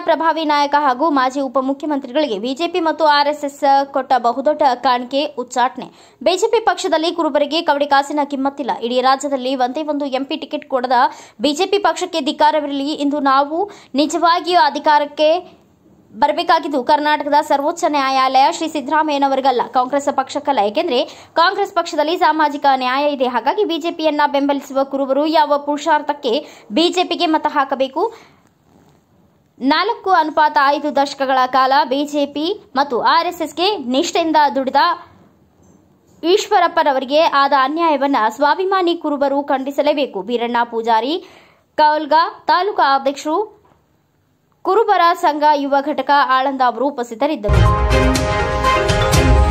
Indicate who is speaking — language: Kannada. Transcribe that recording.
Speaker 1: ಪ್ರಭಾವಿ ನಾಯಕ ಹಾಗೂ ಮಾಜಿ ಉಪಮುಖ್ಯಮಂತ್ರಿಗಳಿಗೆ ಬಿಜೆಪಿ ಮತ್ತು ಆರ್ಎಸ್ಎಸ್ ಕೊಟ್ಟ ಬಹುದೊಡ್ಡ ಕಾಣಿಕೆ ಉಚ್ಚಾಟನೆ ಬಿಜೆಪಿ ಪಕ್ಷದಲ್ಲಿ ಕುರುಬರಿಗೆ ಕವಡಿ ಕಾಸಿನ ಕಿಮ್ಮತ್ತಿಲ್ಲ ಇಡೀ ರಾಜ್ಯದಲ್ಲಿ ಒಂದೇ ಒಂದು ಎಂಪಿ ಟಿಕೆಟ್ ಕೊಡದ ಬಿಜೆಪಿ ಪಕ್ಷಕ್ಕೆ ಧಿಕ್ಕಾರವಿರಲಿ ಇಂದು ನಾವು ನಿಜವಾಗಿಯೂ ಅಧಿಕಾರಕ್ಕೆ ಬರಬೇಕಾಗಿದ್ದು ಕರ್ನಾಟಕದ ಸರ್ವೋಚ್ಚ ನ್ಯಾಯಾಲಯ ಶ್ರೀ ಸಿದ್ದರಾಮಯ್ಯನವರಿಗಲ್ಲ ಕಾಂಗ್ರೆಸ್ ಪಕ್ಷಕ್ಕಲ್ಲ ಏಕೆಂದರೆ ಕಾಂಗ್ರೆಸ್ ಪಕ್ಷದಲ್ಲಿ ಸಾಮಾಜಿಕ ನ್ಯಾಯ ಇದೆ ಹಾಗಾಗಿ ಬಿಜೆಪಿಯನ್ನ ಬೆಂಬಲಿಸುವ ಕುರುಬರು ಯಾವ ಪುರುಷಾರ್ಥಕ್ಕೆ ಬಿಜೆಪಿಗೆ ಮತ ಹಾಕಬೇಕು ನಾಲ್ಕು ಅನುಪಾತ ಐದು ದಶಕಗಳ ಕಾಲ ಬಿಜೆಪಿ ಮತ್ತು ಆರ್ಎಸ್ಎಸ್ಗೆ ನಿಷ್ಠೆಯಿಂದ ದುಡಿದ ಈಶ್ವರಪ್ಪರವರಿಗೆ ಆದ ಅನ್ಯಾಯವನ್ನ ಸ್ವಾಭಿಮಾನಿ ಕುರುಬರು ಖಂಡಿಸಲೇಬೇಕು ವೀರಣ್ಣ ಪೂಜಾರಿ ಕೌಲ್ಗಾ ತಾಲೂಕಾ ಅಧ್ಯಕ್ಷರು ಕುರುಬರ ಸಂಘ ಯುವ ಘಟಕ ಆಳಂದ ಅವರು ಉಪಸ್ಥಿತರಿದ್ದರು